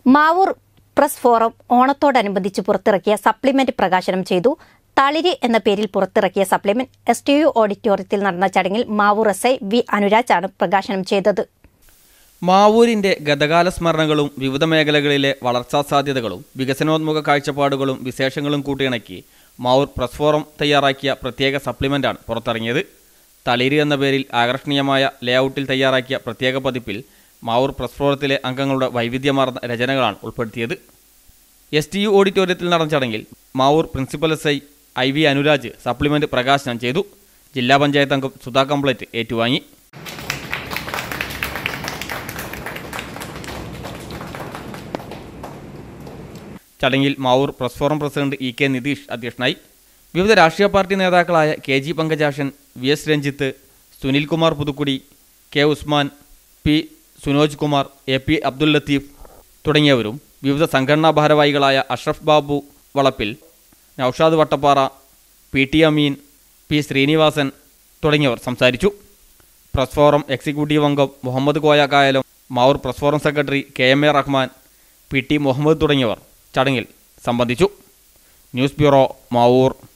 Mavoor press forum ഓണത്തോടനുബന്ധിച്ച് പുറത്തിറക്കിയ supplement പ്രകാശനം ചെയ്തു തളിര് എന്ന പേരിൽ പുറത്തിറക്കിയ സപ്ലിമെന്റ് എസ് ടി യു ഓഡിറ്റോറിയത്തിൽ നടന്ന ചടങ്ങിൽ മാവൂർ എസ് ഐ വി അനുരാജാണ് പ്രകാശനം ചെയ്തത് മാവൂരിന്റെ ഗതകാല സ്മരണകളും വിവിധ മേഖലകളിലെ വളർച്ചാ സാധ്യതകളും വികസനോന്മുഖ കാഴ്ചപ്പാടുകളും വിശേഷങ്ങളും കൂട്ടിയിണക്കി മാവൂർ പ്രസ് ഫോറം തയ്യാറാക്കിയ പ്രത്യേക സപ്ലിമെന്റാണ് പുറത്തിറങ്ങിയത് തളിര് എന്ന പേരിൽ ആകർഷണീയമായ ലേഔട്ടിൽ തയ്യാറാക്കിയ പ്രത്യേക പതിപ്പിൽ മാവൂർ പ്രസ് ഫോറത്തിലെ അംഗങ്ങളുടെ വൈവിധ്യമാർന്ന രചനകളാണ് ഉൾപ്പെടുത്തിയത് എസ് ടി യു ഓഡിറ്റോറിയത്തിൽ നടന്ന ചടങ്ങിൽ Mavoor principal S I I V Anuraj supplement പ്രകാശനം ചെയ്തു ജില്ലാ പഞ്ചായത്ത് അംഗം സുധാ കംപ്ലൈറ്റ് ഏറ്റുവാങ്ങി ചടങ്ങിൽ Mavoor press forum president E K Nitheesh അധ്യക്ഷനായി വിവിധ രാഷ്ട്രീയ പാർട്ടി നേതാക്കളായ K G Pankajakshan V S Ranjith Sunilkumar Puthukkudi K Usman P Sunoj Kumar A P Abdul Latheef തുടങ്ങിയവരും വിവിധ സംഘടനാ ഭാരവാഹികളായ Ashraf Babu Valappil Noushad Vattappara P T Ameen P Srinivasan തുടങ്ങിയവർ സംസാരിച്ചു പ്രസ് ഫോറം എക്സിക്യൂട്ടീവ് അംഗം Muhammad Koya Kayalam Mavoor press forum secretary K M A Rahman P T Muhammad തുടങ്ങിയവർ ചടങ്ങിൽ സംബന്ധിച്ചു ന്യൂസ് ബ്യൂറോ മാവൂർ